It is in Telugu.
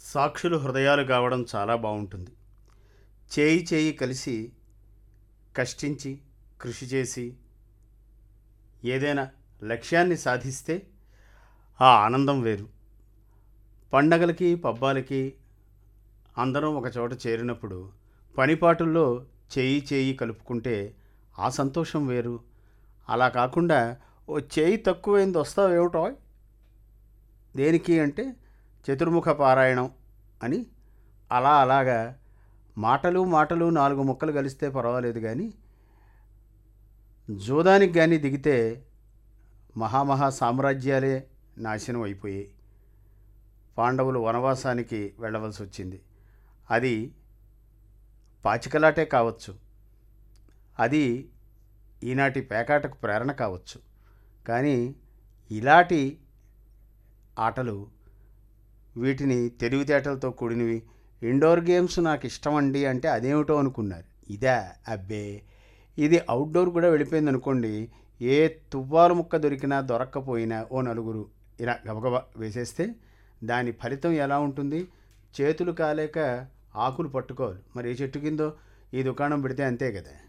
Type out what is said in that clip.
సాక్షులు హృదయాలు కావడం చాలా బాగుంటుంది చేయి చేయి కలిసి కష్టించి కృషి చేసి ఏదైనా లక్ష్యాన్ని సాధిస్తే ఆ ఆనందం వేరు పండగలకి పబ్బాలకి అందరం ఒక చోట చేరినప్పుడు పనిపాటుల్లో చేయి చేయి కలుపుకుంటే ఆ సంతోషం వేరు అలా కాకుండా ఓ చేయి తక్కువైంది వస్తావేమిటో దేనికి అంటే చతుర్ముఖ పారాయణం అని అలా అలాగా మాటలు మాటలు నాలుగు ముక్కలు కలిస్తే పర్వాలేదు కానీ జోదానికి కానీ దిగితే మహామహా సామ్రాజ్యాలే నాశనం అయిపోయాయి పాండవులు వనవాసానికి వెళ్ళవలసి వచ్చింది అది పాచికలాటే కావచ్చు అది ఈనాటి పేకాటకు ప్రేరణ కావచ్చు కానీ ఇలాంటి ఆటలు వీటిని తెలివితేటలతో కూడినవి ఇండోర్ గేమ్స్ నాకు ఇష్టం అండి అంటే అదేమిటో అనుకున్నారు ఇదే అబ్బే ఇది అవుట్డోర్ కూడా వెళ్ళిపోయింది అనుకోండి ఏ తువ్వాలు ముక్క దొరికినా దొరక్కపోయినా ఓ నలుగురు ఇలా గబగబా వేసేస్తే దాని ఫలితం ఎలా ఉంటుంది చేతులు కాలేక ఆకులు పట్టుకోవాలి మరి ఏ చెట్టు కిందో ఈ దుకాణం పెడితే అంతే కదా